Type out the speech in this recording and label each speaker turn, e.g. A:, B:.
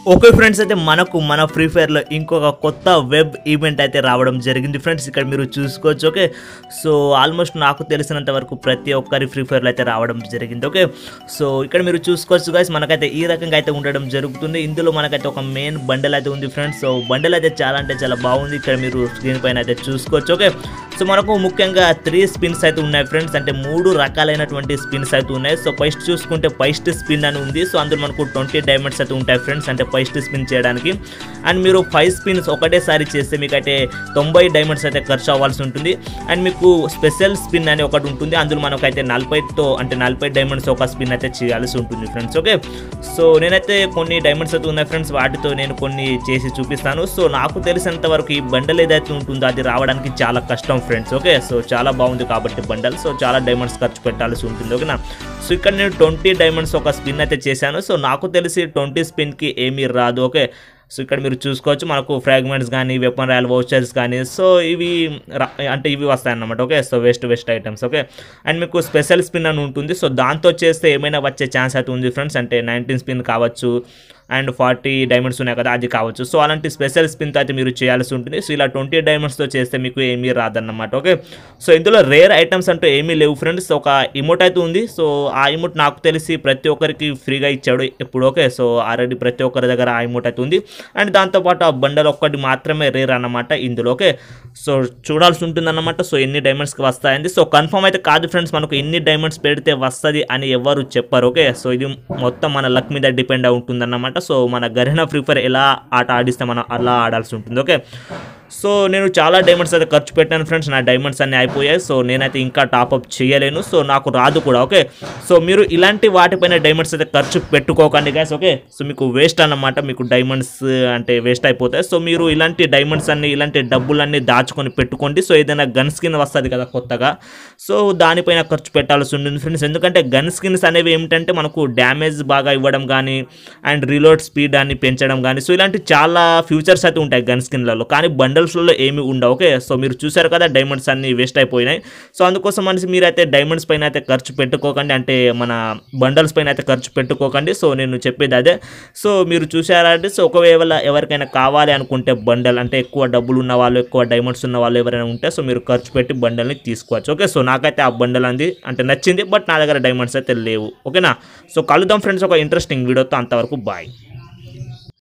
A: okay friends అయితే మనకు మన ఫ్రీ ఫైర్లో ఇంకొక కొత్త వెబ్ ఈవెంట్ అయితే రావడం జరిగింది ఫ్రెండ్స్ ఇక్కడ మీరు చూసుకోవచ్చు ఓకే సో ఆల్మోస్ట్ నాకు తెలిసినంత వరకు ప్రతి ఒక్కరి ఫ్రీ ఫైర్లో అయితే రావడం జరిగింది ఓకే సో ఇక్కడ మీరు చూసుకోవచ్చు గాయస్ మనకైతే ఈ రకంగా అయితే ఉండడం జరుగుతుంది ఇందులో మనకైతే ఒక మెయిన్ బండల్ అయితే ఉంది ఫ్రెండ్స్ సో బండల్ అయితే చాలా అంటే చాలా బాగుంది ఇక్కడ మీరు స్క్రీన్ పైన అయితే చూసుకోవచ్చు ఓకే సో మనకు ముఖ్యంగా త్రీ స్పిన్స్ అయితే ఉన్నాయి ఫ్రెండ్స్ అంటే మూడు రకాలైనటువంటి స్పిన్స్ అయితే ఉన్నాయి సో ఫస్ట్ చూసుకుంటే ఫస్ట్ స్పిన్ అని ఉంది సో అందులో మనకు ట్వంటీ డైమండ్స్ అయితే ఉంటాయి ఫ్రెండ్స్ అంటే ఫస్ట్ స్పిన్ చేయడానికి అండ్ మీరు ఫైవ్ స్పిన్స్ ఒకటేసారి చేస్తే మీకు అయితే తొంభై డైమండ్స్ అయితే ఖర్చు అవ్వాల్సి ఉంటుంది అండ్ మీకు స్పెషల్ స్పిన్ అని ఒకటి ఉంటుంది అందులో మనకైతే నలభైతో అంటే నలభై డైమండ్స్ ఒక స్పిన్ అయితే చేయాల్సి ఉంటుంది ఫ్రెండ్స్ ఓకే సో నేనైతే కొన్ని డైమండ్స్ అయితే ఉన్నాయి ఫ్రెండ్స్ వాటితో నేను కొన్ని చేసి చూపిస్తాను సో నాకు తెలిసినంత వరకు ఈ బండల్ ఏదైతే ఉంటుందో అది రావడానికి చాలా కష్టం ఫ్రెండ్స్ ఓకే సో చాలా బాగుంది కాబట్టి బండల్ సో చాలా డైమండ్స్ ఖర్చు పెట్టాల్సి ఉంటుంది ఓకేనా సో ఇక్కడ నేను ట్వంటీ డైమండ్స్ ఒక స్పిన్ అయితే చేశాను సో నాకు తెలిసి ట్వంటీ స్పిన్కి ఏమీ రాదు ఓకే సో ఇక్కడ మీరు చూసుకోవచ్చు మనకు ఫ్రాగ్మెంట్స్ కానీ వెపన్ రాయల్ వౌచర్స్ కానీ సో ఇవి రా- అంటే ఇవి వస్తాయి అన్నమాట okay so waste waste items okay and మీకు స్పెషల్ స్పిన్ అని ఉంటుంది సో దాంతో చేస్తే ఏమైనా వచ్చే ఛాన్స్ అయితే ఉంది ఫ్రెండ్స్ అంటే నైన్టీన్ స్పిన్ కావచ్చు అండ్ ఫార్టీ డైమండ్స్ ఉన్నాయి కదా అది కావచ్చు సో అలాంటి స్పెషల్ స్పిన్తో అయితే మీరు చేయాల్సి ఉంటుంది సో ఇలా ట్వంటీ డైమండ్స్తో చేస్తే మీకు ఏమీ రాదన్నమాట ఓకే సో ఇందులో రేర్ ఐటమ్స్ అంటూ ఏమీ లేవు ఫ్రెండ్స్ ఒక ఇమోట్ అయితే ఉంది సో ఆ ఇమోట్ నాకు తెలిసి ప్రతి ఒక్కరికి ఫ్రీగా ఇచ్చాడు ఇప్పుడు ఓకే సో ఆల్రెడీ ప్రతి ఒక్కరి దగ్గర ఆ ఇమోట్ అయితే ఉంది అండ్ దాంతోపాటు ఆ బండల్ ఒక్కటి మాత్రమే రేర్ అన్నమాట ఇందులో ఓకే సో చూడాల్సి ఉంటుంది అన్నమాట సో ఎన్ని డైమండ్స్కి వస్తాయండి సో కన్ఫర్మ్ అయితే కాదు ఫ్రెండ్స్ మనకు ఎన్ని డైమండ్స్ పెడితే వస్తుంది అని ఎవరు చెప్పారు ఓకే సో ఇది మొత్తం మన లక్ మీద డిపెండ్ అయి ఉంటుంది అన్నమాట సో మన గరిన ఫ్రీ ఫైర్ ఎలా ఆట ఆడిస్తే మనం అలా ఆడాల్సి ఉంటుంది ఓకే సో నేను చాలా డైమండ్స్ అయితే ఖర్చు పెట్టాను ఫ్రెండ్స్ నా డైమండ్స్ అన్నీ అయిపోయాయి సో నేనైతే ఇంకా టాప్అప్ చేయలేను సో నాకు రాదు కూడా ఓకే సో మీరు ఇలాంటి వాటిపైన డైమండ్స్ అయితే ఖర్చు పెట్టుకోకండి గ్యాస్ ఓకే సో మీకు వేస్ట్ అన్నమాట మీకు డైమండ్స్ అంటే వేస్ట్ అయిపోతాయి సో మీరు ఇలాంటి డైమండ్స్ అన్ని ఇలాంటి డబ్బులన్నీ దాచుకొని పెట్టుకోండి సో ఏదైనా గన్ స్కిన్ వస్తుంది కదా కొత్తగా సో దానిపైన ఖర్చు పెట్టాల్సి ఉంటుంది ఫ్రెండ్స్ ఎందుకంటే గన్ స్కిన్స్ అనేవి ఏమిటంటే మనకు డ్యామేజ్ బాగా ఇవ్వడం కానీ అండ్ రీలోడ్ స్పీడ్ అని పెంచడం కానీ సో ఇలాంటి చాలా ఫ్యూచర్స్ అయితే ఉంటాయి గన్ స్కిన్లలో కానీ బండల్స్లో ఏమి ఉండవు ఓకే సో మీరు చూసారు కదా డైమండ్స్ అన్ని వేస్ట్ అయిపోయినాయి సో అందుకోసం మనిషి మీరైతే డైమండ్స్ పైన అయితే ఖర్చు పెట్టుకోకండి అంటే మన బండల్స్ పైన అయితే ఖర్చు పెట్టుకోకండి సో నేను చెప్పేది అదే సో మీరు చూసారంటే సో ఒకవేళ ఎవరికైనా కావాలి అనుకుంటే బండల్ అంటే ఎక్కువ డబ్బులు ఉన్న వాళ్ళు ఎక్కువ డైమండ్స్ ఉన్న వాళ్ళు ఎవరైనా ఉంటే సో మీరు ఖర్చు పెట్టి బండల్ని తీసుకోవచ్చు ఓకే సో నాకైతే ఆ బండల్ అంది అంటే నచ్చింది బట్ నా దగ్గర డైమండ్స్ అయితే లేవు ఓకేనా సో కలుద్దాం ఫ్రెండ్స్ ఒక ఇంట్రెస్టింగ్ వీడియోతో అంతవరకు బాయ్